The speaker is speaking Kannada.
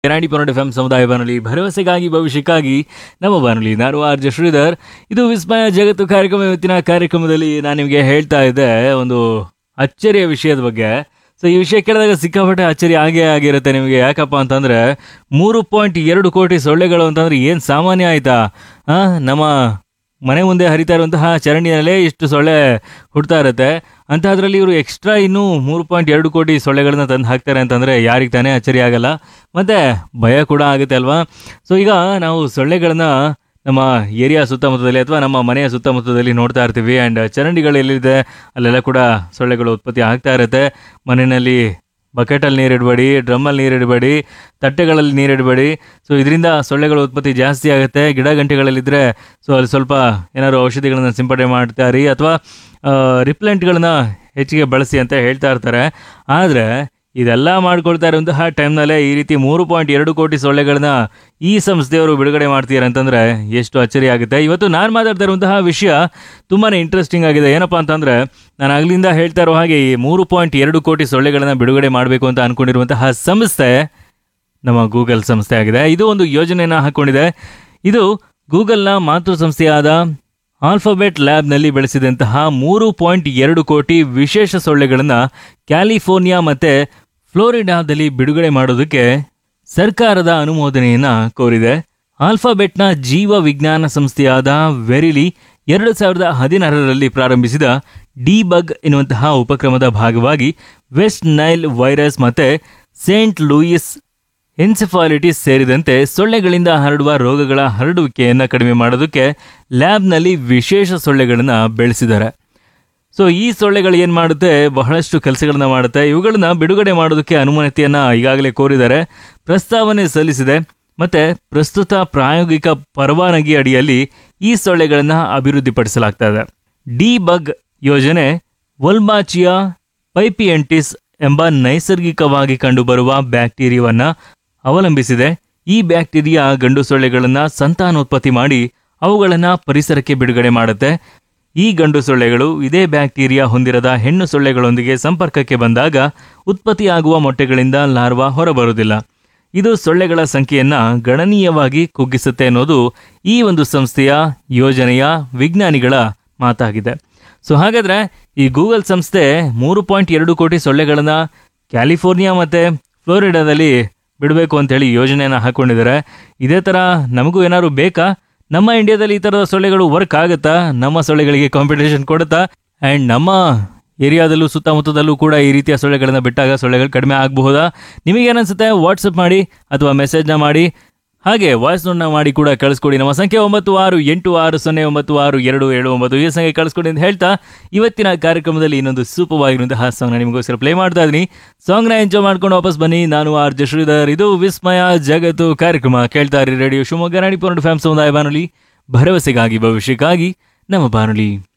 ರಾಣಿ ಪೊನ್ನಡೆ ಎಫ್ ಸಮುದಾಯ ಬಾನುಲಿ ಭರವಸೆಗಾಗಿ ಭವಿಷ್ಯಕ್ಕಾಗಿ ನಮ್ಮ ಬಾನುಲಿ ನಾನು ಆರ್ ಜೆ ಶ್ರೀಧರ್ ಇದು ವಿಸ್ಮಯ ಜಗತ್ತು ಕಾರ್ಯಕ್ರಮ ಇವತ್ತಿನ ಕಾರ್ಯಕ್ರಮದಲ್ಲಿ ನಾನು ನಿಮಗೆ ಹೇಳ್ತಾ ಇದ್ದೆ ಒಂದು ಅಚ್ಚರಿಯ ವಿಷಯದ ಬಗ್ಗೆ ಸೊ ಈ ವಿಷಯ ಕೇಳಿದಾಗ ಸಿಕ್ಕಾಪಟ್ಟೆ ಅಚ್ಚರಿ ಆಗೇ ಆಗಿರುತ್ತೆ ನಿಮಗೆ ಯಾಕಪ್ಪ ಅಂತಂದ್ರೆ ಮೂರು ಪಾಯಿಂಟ್ ಎರಡು ಕೋಟಿ ಸೊಳ್ಳೆಗಳು ಅಂತಂದ್ರೆ ಏನು ಸಾಮಾನ್ಯ ಆಯ್ತಾ ಆ, ನಮ್ಮ ಮನೆ ಮುಂದೆ ಹರಿತಾ ಇರುವಂತಹ ಚರಂಡಿನಲ್ಲೇ ಇಷ್ಟು ಸೊಳ್ಳೆ ಹುಡ್ತಾ ಇರುತ್ತೆ ಅಂಥದ್ರಲ್ಲಿ ಇವರು ಎಕ್ಸ್ಟ್ರಾ ಇನ್ನೂ ಮೂರು ಪಾಯಿಂಟ್ ಎರಡು ಕೋಟಿ ಸೊಳ್ಳೆಗಳನ್ನ ತಂದು ಹಾಕ್ತಾರೆ ಅಂತಂದರೆ ಯಾರಿಗೆ ತಾನೇ ಅಚ್ಚರಿ ಆಗಲ್ಲ ಮತ್ತು ಭಯ ಕೂಡ ಆಗುತ್ತೆ ಅಲ್ವಾ ಸೊ ಈಗ ನಾವು ಸೊಳ್ಳೆಗಳನ್ನ ನಮ್ಮ ಏರಿಯಾ ಸುತ್ತಮುತ್ತದಲ್ಲಿ ಅಥವಾ ನಮ್ಮ ಮನೆಯ ಸುತ್ತಮುತ್ತದಲ್ಲಿ ನೋಡ್ತಾ ಇರ್ತೀವಿ ಆ್ಯಂಡ್ ಚರಂಡಿಗಳು ಎಲ್ಲಿದೆ ಅಲ್ಲೆಲ್ಲ ಕೂಡ ಸೊಳ್ಳೆಗಳು ಉತ್ಪತ್ತಿ ಆಗ್ತಾ ಇರುತ್ತೆ ಮನೆಯಲ್ಲಿ ಬಕೆಟಲ್ಲಿ ನೀರಿಡಬೇಡಿ ಡ್ರಮ್ಮಲ್ಲಿ ನೀರಿಡಬೇಡಿ ತಟ್ಟೆಗಳಲ್ಲಿ ನೀರಿಡಬೇಡಿ ಸೊ ಇದರಿಂದ ಸೊಳ್ಳೆಗಳ ಉತ್ಪತ್ತಿ ಜಾಸ್ತಿ ಆಗುತ್ತೆ ಗಿಡ ಗಂಟೆಗಳಲ್ಲಿದ್ದರೆ ಸೊ ಅಲ್ಲಿ ಸ್ವಲ್ಪ ಏನಾದ್ರು ಔಷಧಿಗಳನ್ನು ಸಿಂಪಡಣೆ ಮಾಡ್ತಾರಿ ಅಥವಾ ರಿಪ್ಲೆಂಟ್ಗಳನ್ನ ಹೆಚ್ಚಿಗೆ ಬಳಸಿ ಅಂತ ಹೇಳ್ತಾ ಇರ್ತಾರೆ ಆದರೆ ಇದೆಲ್ಲ ಮಾಡ್ಕೊಳ್ತಾ ಇರುವಂತಹ ಟೈಮ್ನಲ್ಲೇ ಈ ರೀತಿ ಮೂರು ಪಾಯಿಂಟ್ ಎರಡು ಕೋಟಿ ಸೊಳ್ಳೆಗಳನ್ನ ಈ ಸಂಸ್ಥೆಯವರು ಬಿಡುಗಡೆ ಮಾಡ್ತೀರಾ ಅಂತಂದರೆ ಎಷ್ಟು ಅಚ್ಚರಿ ಆಗುತ್ತೆ ಇವತ್ತು ನಾನು ಮಾತಾಡ್ತಾ ಇರುವಂತಹ ವಿಷಯ ತುಂಬಾ ಇಂಟ್ರೆಸ್ಟಿಂಗ್ ಆಗಿದೆ ಏನಪ್ಪ ಅಂತಂದರೆ ನಾನು ಆಗ್ಲಿಂದ ಹೇಳ್ತಾ ಇರೋ ಹಾಗೆ ಈ ಮೂರು ಪಾಯಿಂಟ್ ಎರಡು ಕೋಟಿ ಸೊಳ್ಳೆಗಳನ್ನ ಬಿಡುಗಡೆ ಮಾಡಬೇಕು ಅಂತ ಅಂದ್ಕೊಂಡಿರುವಂತಹ ಸಂಸ್ಥೆ ನಮ್ಮ ಗೂಗಲ್ ಸಂಸ್ಥೆ ಆಗಿದೆ ಇದು ಒಂದು ಯೋಜನೆಯನ್ನು ಹಾಕ್ಕೊಂಡಿದೆ ಇದು ಗೂಗಲ್ನ ಮಾತೃ ಸಂಸ್ಥೆಯಾದ ಆಲ್ಫಾಬೆಟ್ ಲ್ಯಾಬ್ನಲ್ಲಿ ಬೆಳೆಸಿದಂತಹ ಮೂರು ಪಾಯಿಂಟ್ ಎರಡು ಕೋಟಿ ವಿಶೇಷ ಸೊಳ್ಳೆಗಳನ್ನು ಕ್ಯಾಲಿಫೋರ್ನಿಯಾ ಮತ್ತು ಫ್ಲೋರಿಡಾದಲ್ಲಿ ಬಿಡುಗಡೆ ಮಾಡೋದಕ್ಕೆ ಸರ್ಕಾರದ ಅನುಮೋದನೆಯನ್ನು ಕೋರಿದೆ ಆಲ್ಫಾಬೆಟ್ನ ಜೀವ ವಿಜ್ಞಾನ ಸಂಸ್ಥೆಯಾದ ವೆರಿಲಿ ಎರಡು ಸಾವಿರದ ಹದಿನಾರರಲ್ಲಿ ಪ್ರಾರಂಭಿಸಿದ ಡಿಬಗ್ ಎನ್ನುವಂತಹ ಉಪಕ್ರಮದ ಭಾಗವಾಗಿ ವೆಸ್ಟ್ ನೈಲ್ ವೈರಸ್ ಮತ್ತು ಸೇಂಟ್ ಲೂಯಿಸ್ ಎನ್ಸೆಫಾಲಿಟಿಸ್ ಸೇರಿದಂತೆ ಸೊಳ್ಳೆಗಳಿಂದ ಹರಡುವ ರೋಗಗಳ ಹರಡುವಿಕೆಯನ್ನು ಕಡಿಮೆ ಮಾಡೋದಕ್ಕೆ ಲ್ಯಾಬ್ನಲ್ಲಿ ವಿಶೇಷ ಸೊಳ್ಳೆಗಳನ್ನು ಬೆಳೆಸಿದ್ದಾರೆ ಸೊ ಈ ಸೊಳ್ಳೆಗಳು ಏನು ಮಾಡುತ್ತೆ ಬಹಳಷ್ಟು ಕೆಲಸಗಳನ್ನ ಮಾಡುತ್ತೆ ಇವುಗಳನ್ನ ಬಿಡುಗಡೆ ಮಾಡೋದಕ್ಕೆ ಅನುಮತಿಯನ್ನು ಈಗಾಗಲೇ ಕೋರಿದ್ದಾರೆ ಪ್ರಸ್ತಾವನೆ ಸಲ್ಲಿಸಿದೆ ಮತ್ತು ಪ್ರಸ್ತುತ ಪ್ರಾಯೋಗಿಕ ಪರವಾನಗಿ ಅಡಿಯಲ್ಲಿ ಈ ಸೊಳ್ಳೆಗಳನ್ನು ಅಭಿವೃದ್ಧಿಪಡಿಸಲಾಗ್ತಾ ಇದೆ ಡಿ ಬಗ್ ಯೋಜನೆ ವಲ್ಮಾಚಿಯಾ ಪೈಪಿಯಂಟಿಸ್ ಎಂಬ ನೈಸರ್ಗಿಕವಾಗಿ ಕಂಡುಬರುವ ಬ್ಯಾಕ್ಟೀರಿಯಾವನ್ನ ಅವಲಂಬಿಸಿದೆ ಈ ಬ್ಯಾಕ್ಟೀರಿಯಾ ಗಂಡು ಸೊಳ್ಳೆಗಳನ್ನು ಸಂತಾನೋತ್ಪತ್ತಿ ಮಾಡಿ ಅವುಗಳನ್ನು ಪರಿಸರಕ್ಕೆ ಬಿಡುಗಡೆ ಮಾಡುತ್ತೆ ಈ ಗಂಡು ಸೊಳ್ಳೆಗಳು ಇದೇ ಬ್ಯಾಕ್ಟೀರಿಯಾ ಹೊಂದಿರದ ಹೆಣ್ಣು ಸೊಳ್ಳೆಗಳೊಂದಿಗೆ ಸಂಪರ್ಕಕ್ಕೆ ಬಂದಾಗ ಉತ್ಪತ್ತಿಯಾಗುವ ಮೊಟ್ಟೆಗಳಿಂದ ಲಾರ್ವಾ ಹೊರಬರುವುದಿಲ್ಲ ಇದು ಸೊಳ್ಳೆಗಳ ಸಂಖ್ಯೆಯನ್ನ ಗಣನೀಯವಾಗಿ ಕುಗ್ಗಿಸುತ್ತೆ ಅನ್ನೋದು ಈ ಒಂದು ಸಂಸ್ಥೆಯ ಯೋಜನೆಯ ವಿಜ್ಞಾನಿಗಳ ಮಾತಾಗಿದೆ ಸೊ ಹಾಗಾದ್ರೆ ಈ ಗೂಗಲ್ ಸಂಸ್ಥೆ ಮೂರು ಪಾಯಿಂಟ್ ಎರಡು ಕೋಟಿ ಸೊಳ್ಳೆಗಳನ್ನ ಕ್ಯಾಲಿಫೋರ್ನಿಯಾ ಮತ್ತೆ ಫ್ಲೋರಿಡಾದಲ್ಲಿ ಬಿಡಬೇಕು ಅಂತೇಳಿ ಯೋಜನೆಯನ್ನು ಹಾಕೊಂಡಿದ್ದಾರೆ ಇದೇ ಥರ ನಮಗೂ ಏನಾದ್ರು ಬೇಕಾ ನಮ್ಮ ಇಂಡಿಯಾದಲ್ಲಿ ಈ ಥರದ ಸೊಳ್ಳೆಗಳು ವರ್ಕ್ ಆಗುತ್ತಾ ನಮ್ಮ ಸೊಳ್ಳೆಗಳಿಗೆ ಕಾಂಪಿಟೇಷನ್ ಕೊಡುತ್ತಾ ಆ್ಯಂಡ್ ನಮ್ಮ ಏರಿಯಾದಲ್ಲೂ ಸುತ್ತಮುತ್ತದಲ್ಲೂ ಕೂಡ ಈ ರೀತಿಯ ಸೊಳ್ಳೆಗಳನ್ನು ಬಿಟ್ಟಾಗ ಸೊಳ್ಳೆಗಳು ಕಡಿಮೆ ಆಗಬಹುದಾ ನಿಮಗೇನನ್ಸುತ್ತೆ ವಾಟ್ಸಪ್ ಮಾಡಿ ಅಥವಾ ಮೆಸೇಜ್ನ ಮಾಡಿ ಹಾಗೆ ವಾಯ್ಸ್ ನೋಟ್ನ ಮಾಡಿ ಕೂಡ ಕಳಿಸ್ಕೊಡಿ ನಮ್ಮ ಸಂಖ್ಯೆ ಒಂಬತ್ತು ಆರು ಎಂಟು ಆರು ಸೊನ್ನೆ ಒಂಬತ್ತು ಆರು ಎರಡು ಏಳು ಒಂಬತ್ತು ಈ ಸಂಖ್ಯೆ ಕಳಿಸ್ಕೊಡಿ ಅಂತ ಹೇಳ್ತಾ ಇವತ್ತಿನ ಕಾರ್ಯಕ್ರಮದಲ್ಲಿ ಇನ್ನೊಂದು ಸೂಪವಾಗಿರುವಂತಹ ಸಾಂಗ್ನ ನಿಮಗೋಸ್ಕರ ಪ್ಲೇ ಮಾಡ್ತಾ ಇದ್ದೀನಿ ಸಾಂಗ್ನ ಎಂಜಾಯ್ ಮಾಡ್ಕೊಂಡು ವಾಪಸ್ ಬನ್ನಿ ನಾನು ಆರ್ ಜೆ ಶ್ರೀಧರ್ ಇದು ವಿಸ್ಮಯ ಜಗತ್ತು ಕಾರ್ಯಕ್ರಮ ಕೇಳ್ತಾ ಇರಿ ರೇಡಿಯೋ ಶಿವಮೊಗ್ಗ ರಾಣಿ ಪೂರ್ಣ ಫ್ಯಾಮ್ ಸಮುದಾಯ ಬಾನುಲಿ ಭರವಸೆಗಾಗಿ ಭವಿಷ್ಯಕ್ಕಾಗಿ ನಮ್ಮ ಬಾನುಲಿ